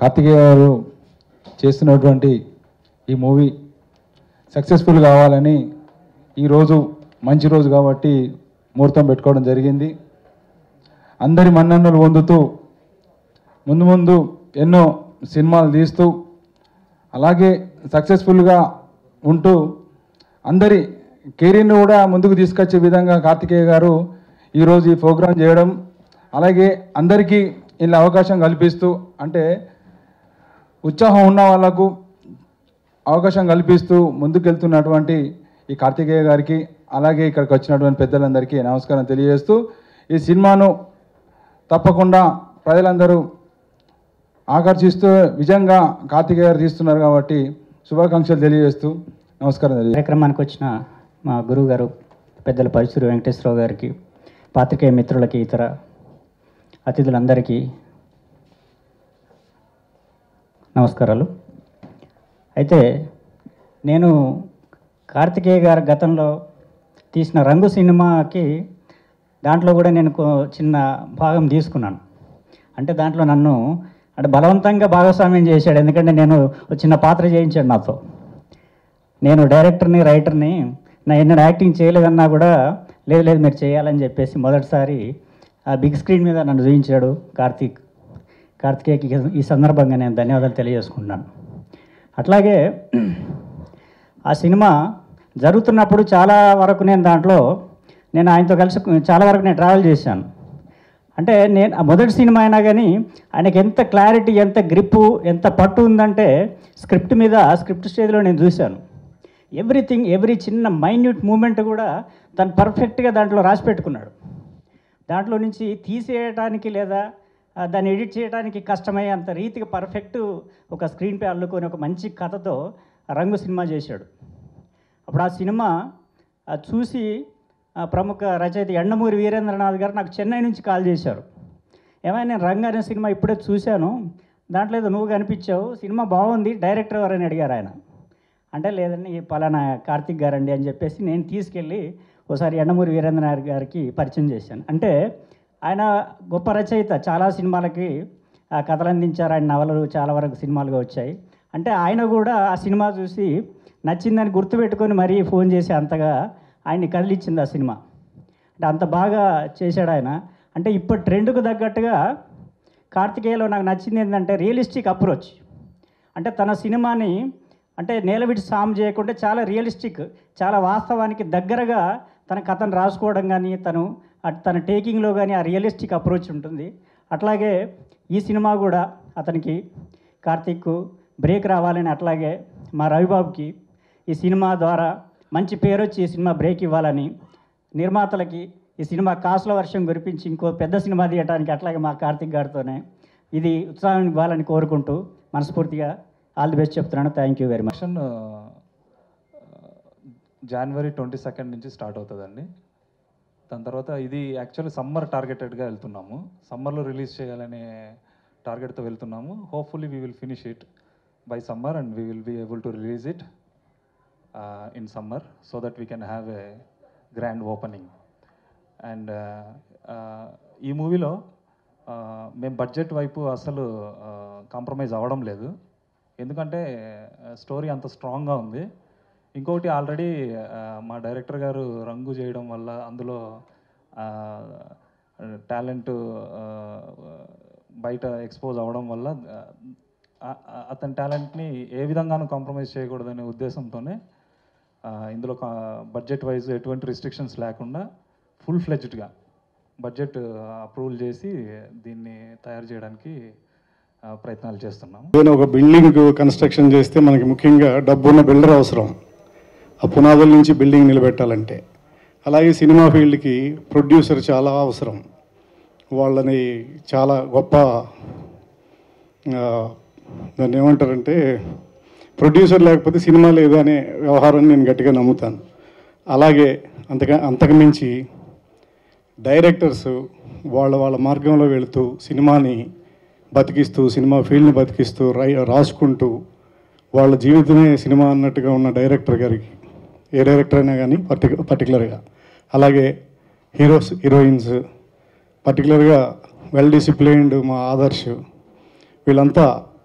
కార్తికేయ గారు చేస్తున్నటువంటి ఈ మూవీ సక్సెస్ఫుల్ కావాలని ఈరోజు మంచి రోజు కాబట్టి ముహూర్తం పెట్టుకోవడం జరిగింది అందరి మన్ననలు పొందుతూ ముందు ముందు ఎన్నో సినిమాలు తీస్తూ అలాగే సక్సెస్ఫుల్గా ఉంటూ అందరి కెరీర్ని కూడా ముందుకు తీసుకొచ్చే విధంగా కార్తికేయ గారు ఈరోజు ఈ ప్రోగ్రాం చేయడం అలాగే అందరికీ ఇలా అవకాశం కల్పిస్తూ అంటే ఉత్సాహం ఉన్న వాళ్ళకు అవకాశం కల్పిస్తూ ముందుకెళ్తున్నటువంటి ఈ కార్తికేయ గారికి అలాగే ఇక్కడికి వచ్చినటువంటి పెద్దలందరికీ నమస్కారం తెలియజేస్తూ ఈ సినిమాను తప్పకుండా ప్రజలందరూ ఆకర్షిస్తూ నిజంగా కార్తికేయ గారు తీస్తున్నారు కాబట్టి శుభాకాంక్షలు తెలియజేస్తూ నమస్కారం తెలియజేస్తాను కార్యక్రమానికి వచ్చిన మా గురువు గారు పెద్దల పరిచూరు వెంకటేశ్వరరావు గారికి పాత్రికేయ మిత్రులకి ఇతర అతిథులందరికీ నమస్కారాలు అయితే నేను కార్తికేయ గారి గతంలో తీసిన రంగు సినిమాకి దాంట్లో కూడా నేను కో- చిన్న భాగం తీసుకున్నాను అంటే దాంట్లో నన్ను అంటే బలవంతంగా భాగస్వామ్యం చేశాడు ఎందుకంటే నేను ఒక చిన్న పాత్ర చేయించాడు నాతో నేను డైరెక్టర్ని రైటర్ని నా ఎన్నడూ యాక్టింగ్ చేయలేదన్నా కూడా లేదు లేదు మీరు చేయాలని చెప్పేసి మొదటిసారి ఆ బిగ్ స్క్రీన్ మీద నన్ను చూపించాడు కార్తీక్ కార్తికేయకి ఈ సందర్భంగా నేను ధన్యవాదాలు తెలియజేసుకుంటున్నాను అట్లాగే ఆ సినిమా జరుగుతున్నప్పుడు చాలా వరకు నేను దాంట్లో నేను ఆయనతో కలిసి చాలా వరకు నేను ట్రావెల్ చేశాను అంటే నేను ఆ మొదటి సినిమా అయినా కానీ ఆయనకి ఎంత క్లారిటీ ఎంత గ్రిప్పు ఎంత పట్టు ఉందంటే స్క్రిప్ట్ మీద స్క్రిప్ట్ స్టేజ్లో నేను చూశాను ఎవ్రీథింగ్ ఎవ్రీ చిన్న మైన్యూట్ మూమెంట్ కూడా తను పర్ఫెక్ట్గా దాంట్లో రాసి పెట్టుకున్నాడు దాంట్లో నుంచి తీసేయడానికి లేదా ఆ, దాన్ని ఎడిట్ చేయడానికి కష్టమయ్యే అంత రీతిగా పర్ఫెక్ట్ ఒక స్క్రీన్ పే అల్లుకొని ఒక మంచి కథతో రంగు సినిమా చేశాడు అప్పుడు ఆ సినిమా ఆ, చూసి ఆ, ప్రముఖ రచయిత ఎండమూరి వీరేంద్రనాథ్ గారు నాకు చెన్నై నుంచి కాల్ చేశారు ఏమైనా నేను రంగు అనే సినిమా ఇప్పుడే చూశాను దాంట్లో ఏదో నువ్వు కనిపించావు సినిమా బాగుంది డైరెక్టర్ ఎవరని అడిగారు ఆయన అంటే లేదండి ఈ పలానా కార్తిక్ గారండి అని చెప్పేసి నేను తీసుకెళ్ళి ఒకసారి ఎండమూరి వీరేంద్రనాథ్ గారికి పరిచయం చేశాను అంటే ఆయన గొప్ప రచయిత చాలా సినిమాలకి ఆ, కథలు అందించారు ఆయన నవలలు చాలా వరకు సినిమాలుగా వచ్చాయి అంటే ఆయన కూడా ఆ సినిమా చూసి నచ్చిందని గుర్తుపెట్టుకొని మరీ ఫోన్ చేసి అంతగా ఆయన్ని కదిలిచ్చింది ఆ సినిమా అంటే అంత బాగా చేశాడు ఆయన అంటే ఇప్పటి ట్రెండ్కు తగ్గట్టుగా కార్తికేయలో నాకు నచ్చింది ఏంటంటే రియలిస్టిక్ అప్రోచ్ అంటే తన సినిమాని అంటే నేలవిడి సామ్ చేయకుండా చాలా రియలిస్టిక్ చాలా వాస్తవానికి దగ్గరగా తన కథను రాసుకోవడం కానీ తను అట్ తన టేకింగ్లో కానీ ఆ రియలిస్టిక్ అప్రోచ్ ఉంటుంది అట్లాగే ఈ సినిమా కూడా అతనికి కార్తీక్ బ్రేక్ రావాలని అట్లాగే మా రవిబాబుకి ఈ సినిమా ద్వారా మంచి పేరు వచ్చి ఈ సినిమా బ్రేక్ ఇవ్వాలని నిర్మాతలకి ఈ సినిమా కాసుల వర్షం కురిపించి ఇంకో పెద్ద సినిమా తీయడానికి అట్లాగే మా కార్తిక్ గారితోనే ఇది ఉత్సాహం ఇవ్వాలని కోరుకుంటూ మనస్ఫూర్తిగా ఆల్ ది బెస్ట్ చెప్తున్నాను thank you very much function జనవరి ట్వంటీ సెకండ్ నుంచి స్టార్ట్ అవుతుందండి దాని తర్వాత ఇది యాక్చువల్లీ సమ్మర్ టార్గెటెడ్గా వెళ్తున్నాము సమ్మర్లో రిలీజ్ చేయాలనే టార్గెట్తో వెళ్తున్నాము hopefully we will finish it by summer and we will be able to release it in summer so that we can have a grand opening and ఈ మూవీలో మేము బడ్జెట్ వైపు అసలు కాంప్రమైజ్ అవ్వడం లేదు ఎందుకంటే స్టోరీ అంత స్ట్రాంగ్గా ఉంది ఇంకొకటి ఆల్రెడీ మా డైరెక్టర్ గారు రంగు చేయడం వల్ల అందులో టాలెంట్ బయట ఎక్స్పోజ్ అవ్వడం వల్ల ఆ, ఆ, అతని టాలెంట్ని ఏ విధంగానూ కాంప్రమైజ్ చేయకూడదనే ఉద్దేశంతోనే ఆ, ఇందులో బడ్జెట్ వైజ్ ఎటువంటి రిస్ట్రిక్షన్స్ లేకుండా ఫుల్ ఫ్లెజ్డ్గా బడ్జెట్ అప్రూవల్ చేసి దీన్ని తయారు చేయడానికి ఆ, ప్రయత్నాలు చేస్తున్నాం ఏదైనా ఒక బిల్డింగ్ కన్స్ట్రక్షన్ చేస్తే మనకి ముఖ్యంగా డబ్బున్న బిల్డర్ అవసరం ఆ పునాదుల నుంచి బిల్డింగ్ నిలబెట్టాలంటే అలాగే సినిమా ఫీల్డ్కి ప్రొడ్యూసర్ చాలా అవసరం వాళ్ళని చాలా గొప్ప ఆ, దాన్ని ఏమంటారంటే ప్రొడ్యూసర్ లేకపోతే సినిమా లేదు అనే వ్యవహారాన్ని నేను గట్టిగా నమ్ముతాను అలాగే అంతగా అంతకు మించి డైరెక్టర్స్ వాళ్ళ వాళ్ళ మార్గంలో వెళుతూ సినిమాని బతికిస్తూ సినిమా ఫీల్డ్ని బతికిస్తూ రై రాసుకుంటూ వాళ్ళ జీవితమే సినిమా అన్నట్టుగా ఉన్న డైరెక్టర్ గారికి ఏ డైరెక్టర్ అయినా కానీ పర్టికు పర్టికులర్గా అలాగే హీరోస్ హీరోయిన్స్ పర్టికులర్గా వెల్ డిసిప్లైన్డ్ మా ఆదర్శ్ వీళ్ళంతా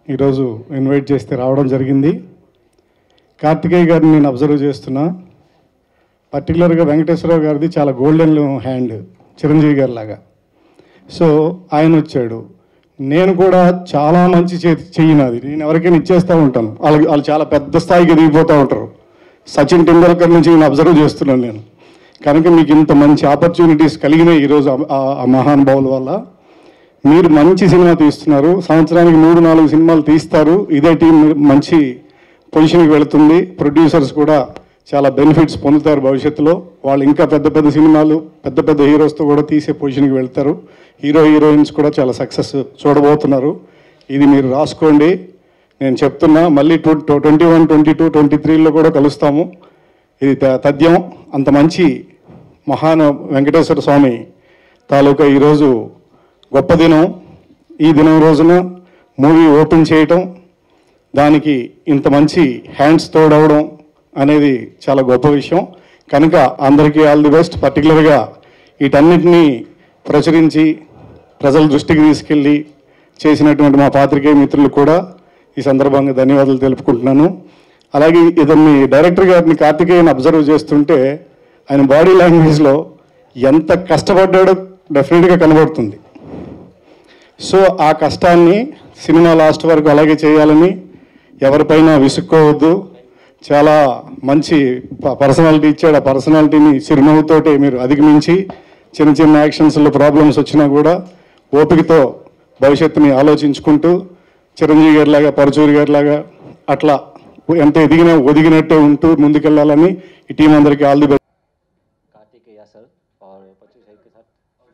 ఈరోజు ఇన్వైట్ చేస్తే రావడం జరిగింది కార్తికేయ గారిని నేను అబ్జర్వ్ చేస్తున్నా పర్టికులర్గా వెంకటేశ్వరరావు గారిది చాలా గోల్డెన్ హ్యాండ్ చిరంజీవి గారి లాగా సో ఆయన వచ్చాడు నేను కూడా చాలా మంచి చేతి చెయ్యి నాది నేను ఎవరికైనా ఇచ్చేస్తూ ఉంటాను వాళ్ళకి వాళ్ళు చాలా పెద్ద స్థాయికి ఎదిగిపోతూ ఉంటారు సచిన్ టెండూల్కర్ నుంచి నేను అబ్జర్వ్ చేస్తున్నాను నేను కనుక మీకు ఇంత మంచి ఆపర్చునిటీస్ కలిగినాయి ఈరోజు ఆ- ఆ- ఆ మహానుభావుల వల్ల మీరు మంచి సినిమా తీస్తున్నారు సంవత్సరానికి మూడు నాలుగు సినిమాలు తీస్తారు ఇదే టీం మంచి పొజిషన్కి వెళుతుంది ప్రొడ్యూసర్స్ కూడా చాలా బెనిఫిట్స్ పొందుతారు భవిష్యత్తులో వాళ్ళు ఇంకా పెద్ద పెద్ద సినిమాలు పెద్ద పెద్ద హీరోస్తో కూడా తీసే పొజిషన్కి వెళ్తారు హీరో హీరోయిన్స్ కూడా చాలా సక్సెస్ చూడబోతున్నారు ఇది మీరు రాసుకోండి నేను చెప్తున్నా మళ్ళీ two twenty one twenty two twenty త్రీలో కూడా కలుస్తాము ఇది త- తథ్యం అంత మంచి మహాన వెంకటేశ్వర స్వామి తాలూకా ఈరోజు గొప్ప దినం ఈ దినం రోజున మూవీ ఓపెన్ చేయటం దానికి ఇంత మంచి హ్యాండ్స్ తోడవడం అనేది చాలా గొప్ప విషయం కనుక అందరికీ ఆల్ ది బెస్ట్ పర్టికులర్గా వీటన్నిటినీ ప్రచురించి ప్రజల దృష్టికి తీసుకెళ్ళి చేసినటువంటి మా పాత్రికేయ మిత్రులు కూడా ఈ సందర్భంగా ధన్యవాదాలు తెలుపుకుంటున్నాను అలాగే ఇతన్ని డైరెక్టర్ గారిని కార్తికేయని అబ్జర్వ్ చేస్తుంటే ఆయన బాడీ లాంగ్వేజ్లో ఎంత కష్టపడ్డాడో డెఫినెట్గా కనబడుతుంది సో ఆ కష్టాన్ని సినిమా లాస్ట్ వరకు అలాగే చేయాలని ఎవరిపైన విసుక్కోవద్దు చాలా మంచి పర్సనాలిటీ ఇచ్చాడు ఆ పర్సనాలిటీని చిరునవ్వుతోటే మీరు అధిగమించి చిన్న చిన్న యాక్షన్స్లో ప్రాబ్లమ్స్ వచ్చినా కూడా ఓపికతో భవిష్యత్తుని ఆలోచించుకుంటూ చిరంజీవి గారిలాగా పరచూరి గారిలాగా అట్లా ఎంత ఎదిగినా ఒదిగినట్టే ఉంటూ ముందుకెళ్ళాలని ఈ టీం అందరికీ all the best Karthikeya sir और पच्चू साहिब के साथ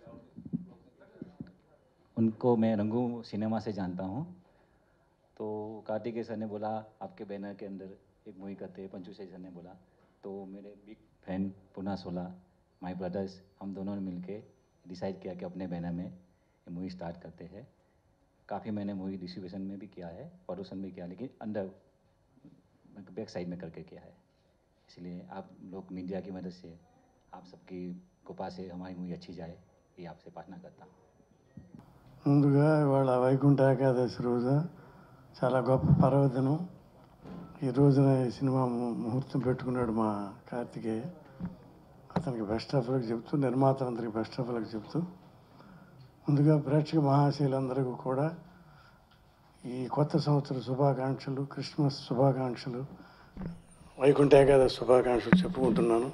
उनको मैं रंगू सिनेमा से जानता हूँ तो कार्तिकेय सर ने बोला आपके बैनर के अंदर एक मूवी करते हैं पंचू साहिब सर ने बोला तो मेरे बिग फ्रेंड पुना सोला माय ब्रदर्स हम दोनों ने मिलके डिसाइड किया कि अपने बैनर में ये मूवी स्टार्ट करते हैं काफ़ी मैंने मूवी डिस्ट्रीब्यूशन में भी किया है प्रोडक्शन भी किया लेकिन अंडर बैक साइड में करके किया है इसलिए आप लोग मीडिया की मदद से आप सबकी कृपा से हमारी मूवी अच्छी जाए ये आपसे प्रार्थना करता हूँ ముందుగా ఇవాళ వైకుంఠ ఏకాదశి రోజు చాలా గొప్ప పర్వదినం ఈ రోజున ఈ సినిమా ము- ముహూర్తం పెట్టుకున్నాడు మా కార్తికేయ అతనికి బెస్ట్ ఆఫ్ లక్ చెప్తూ నిర్మాతలందరికీ బెస్ట్ ఆఫ్ లక్ చెప్తూ ముందుగా ప్రేక్షక మహాశీలందరికీ కూడా ఈ కొత్త సంవత్సర శుభాకాంక్షలు క్రిస్మస్ శుభాకాంక్షలు వైకుంఠ ఏకాదశి శుభాకాంక్షలు చెప్పుకుంటున్నాను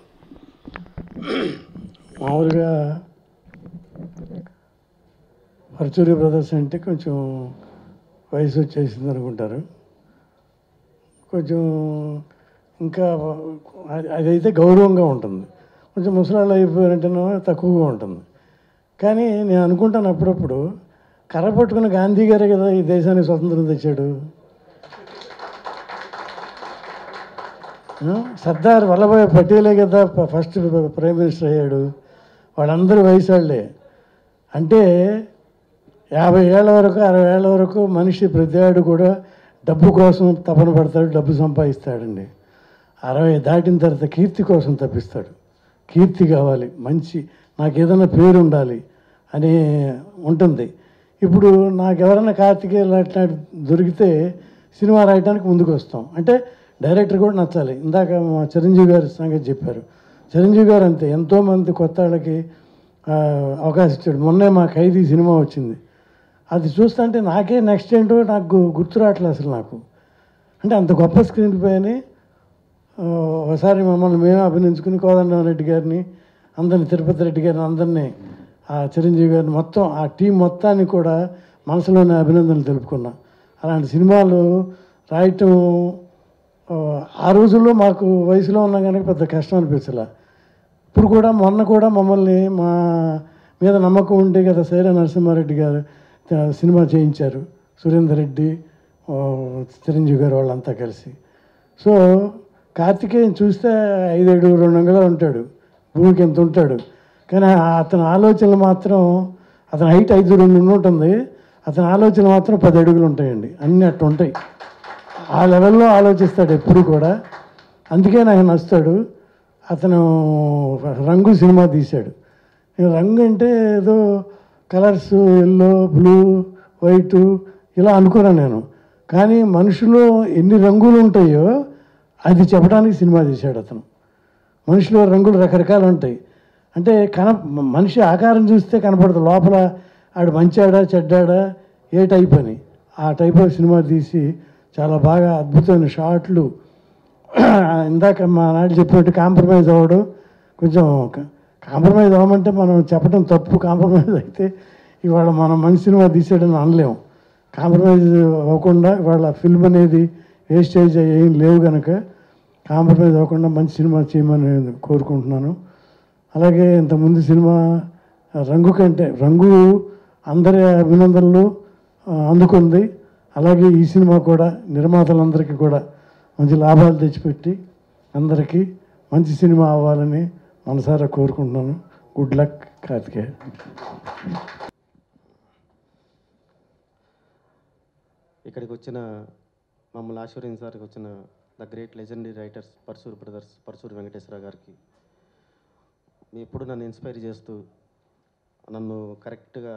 మామూలుగా పరచూరి బ్రదర్స్ అంటే కొంచెం వయసు వచ్చేసింది అనుకుంటారు కొంచెం ఇంకా అది- అదైతే గౌరవంగా ఉంటుంది కొంచెం ముసలాళ్ళు అయిపోయారంటేనో తక్కువగా ఉంటుంది కానీ నేను అనుకుంటాను అప్పుడప్పుడు కర్ర పట్టుకున్న గాంధీ గారే కదా ఈ దేశానికి స్వతంత్రం తెచ్చాడు ఆ? సర్దార్ వల్లభాయ్ పటేలే కదా ఫ- ఫస్ట్ ప్రైమ్ మినిస్టర్ అయ్యాడు వాళ్ళందరూ వయసు వాళ్ళే అంటే యాభై ఏళ్ళ వరకు అరవై ఏళ్ళ వరకు మనిషి ప్రతివాడు కూడా డబ్బు కోసం తపన పడతాడు డబ్బు సంపాదిస్తాడండి అరవై దాటిన తర్వాత కీర్తి కోసం తప్పిస్తాడు కీర్తి కావాలి మంచి నాకు ఏదైనా పేరు ఉండాలి అని ఉంటుంది ఇప్పుడు నాకు ఎవరైనా కార్తికేయులు అట్లా దొరికితే సినిమా రాయడానికి ముందుకు వస్తాం అంటే డైరెక్టర్ కూడా నచ్చాలి ఇందాక మా చిరంజీవి గారి సంగతి చెప్పారు చిరంజీవి గారు అంతే ఎంతోమంది కొత్త వాళ్ళకి ఆ, అవకాశం ఇచ్చాడు మొన్నే మా ఖైదీ సినిమా వచ్చింది అది చూస్తుంటే నాకే నెక్స్ట్ ఏంటో నాకు గు- గుర్తు రావట్లేదు అసలు నాకు అంటే అంత గొప్ప స్క్రీన్ ప్లే అని ఆ, ఒకసారి మమ్మల్ని మేమే అభినంచుకుని కోదండరామరెడ్డి గారిని అందరిని తిరుపతి రెడ్డి గారిని అందరినీ ఆ చిరంజీవి గారిని మొత్తం ఆ టీం మొత్తాన్ని కూడా మనసులోనే అభినందనలు తెలుపుకున్నా అలాంటి సినిమాలు రాయటం ఆ, ఆ రోజుల్లో మాకు వయసులో ఉన్నా కనుక పెద్ద కష్టం అనిపించలే ఇప్పుడు కూడా మొన్న కూడా మమ్మల్ని మా మీద నమ్మకం ఉంటే కదా సైరా నరసింహారెడ్డి గారు త- సినిమా చేయించారు సురేందర్ రెడ్డి ఆ, చిరంజీవి గారు వాళ్ళంతా కలిసి సో కార్తికేయన్ చూస్తే ఐదేడు రెండు అంగళాలు ఉంటాడు భూమికి ఎంత ఉంటాడు కానీ ఆ- అతని ఆలోచనలు మాత్రం అతని హైట్ ఐదు రెండు ఉంటుంది అతని ఆలోచన మాత్రం పది అడుగులు ఉంటాయండి అన్నీ అట్టు ఉంటాయి ఆ లెవెల్లో ఆలోచిస్తాడు ఎప్పుడు కూడా అందుకే నాకు నచ్చుతాడు అతను రంగు సినిమా తీశాడు నేను రంగు అంటే ఏదో కలర్స్ ఎల్లో బ్లూ వైట్ ఇలా అనుకున్నాను నేను కానీ మనిషిలో ఎన్ని రంగులు ఉంటాయో అది చెప్పడానికి సినిమా తీశాడు అతను మనిషిలో రంగులు రకరకాలు ఉంటాయి అంటే కన మనిషి ఆకారం చూస్తే కనపడదు లోపల ఆడు మంచాడా చెడ్డాడా ఏ టైప్ అని ఆ టైప్ ఆఫ్ సినిమా తీసి చాలా బాగా అద్భుతమైన షాట్లు ఇందాక మా నాడు చెప్పినట్టు కాంప్రమైజ్ అవ్వడం కొంచెం కాంప్రమైజ్ అవ్వమంటే మనం చెప్పడం తప్పు కాంప్రమైజ్ అయితే ఇవాళ మనం మంచి సినిమా తీసాడని అనలేము కాంప్రమైజ్ అవ్వకుండా ఇవాళ ఫిల్మ్ అనేది వేస్టేజ్ ఏం లేవు కనుక కాంప్రమైజ్ అవ్వకుండా మంచి సినిమా చేయమని కోరుకుంటున్నాను అలాగే ఇంతకుముందు సినిమా రంగు కంటే రంగు అందరి అభినందనలు ఆ, అందుకుంది అలాగే ఈ సినిమా కూడా నిర్మాతలందరికీ కూడా మంచి లాభాలు తెచ్చిపెట్టి అందరికీ మంచి సినిమా అవ్వాలని మనసారా కోరుకుంటున్నాను గుడ్ లక్ కార్తికేయ ఇక్కడికి వచ్చిన మమ్మల్ని ఆశీర్వదించడానికి వచ్చిన the great legendary writers Paruchuri brothers Paruchuri Venkateswara గారికి మీ ఎప్పుడు నన్ను ఇన్స్పైర్ చేస్తూ నన్ను కరెక్ట్గా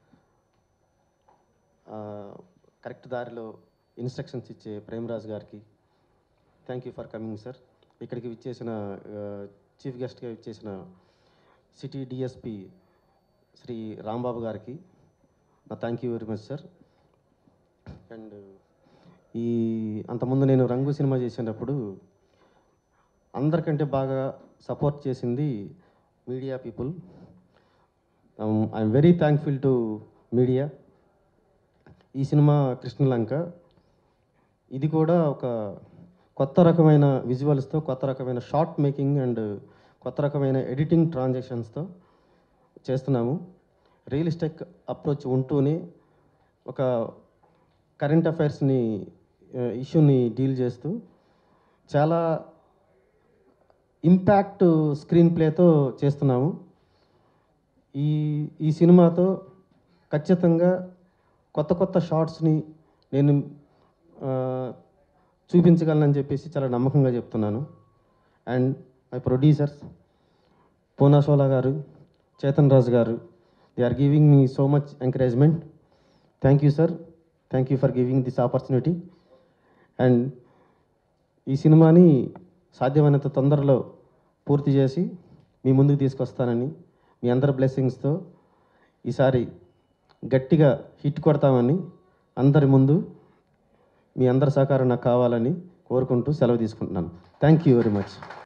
కరెక్ట్ దారిలో ఇన్స్ట్రక్షన్స్ ఇచ్చే ప్రేమరాజ్ గారికి thank you for coming sir ఇక్కడికి విచ్చేసిన చీఫ్ గెస్ట్గా విచ్చేసిన సిటీ డిఎస్పి శ్రీ రాంబాబు గారికి నా thank you very much sir and ఈ అంతకుముందు నేను రంగు సినిమా చేసినప్పుడు అందరికంటే బాగా సపోర్ట్ చేసింది media people I'm very thankful to media ఈ సినిమా కృష్ణలంక ఇది కూడా ఒక కొత్త రకమైన విజువల్స్తో కొత్త రకమైన షార్ట్ మేకింగ్ అండ్ కొత్త రకమైన ఎడిటింగ్ ట్రాన్సాక్షన్స్తో చేస్తున్నాము రియలిస్టిక్ అప్రోచ్ ఉంటూనే ఒక కరెంట్ అఫైర్స్ని ఇష్యూని డీల్ చేస్తూ చాలా ఇంపాక్ట్ స్క్రీన్ ప్లేతో చేస్తున్నాము ఈ ఈ సినిమాతో ఖచ్చితంగా కొత్త కొత్త షార్ట్స్ని నేను ఆ, చూపించగలనని చెప్పేసి చాలా నమ్మకంగా చెప్తున్నాను అండ్ మై ప్రొడ్యూసర్స్ పూనా షోలా గారు చేతన్ రాజు గారు they are giving me so much encouragement thank you sir thank you for giving this opportunity and ఈ సినిమాని సాధ్యమైనంత తొందరలో పూర్తి చేసి మీ ముందుకు తీసుకొస్తానని మీ అందరి బ్లెస్సింగ్స్తో ఈసారి గట్టిగా హిట్ కొడతామని అందరి ముందు మీ అందరి సహకారం నాకు కావాలని కోరుకుంటూ సెలవు తీసుకుంటున్నాను థ్యాంక్ యూ వెరీ మచ్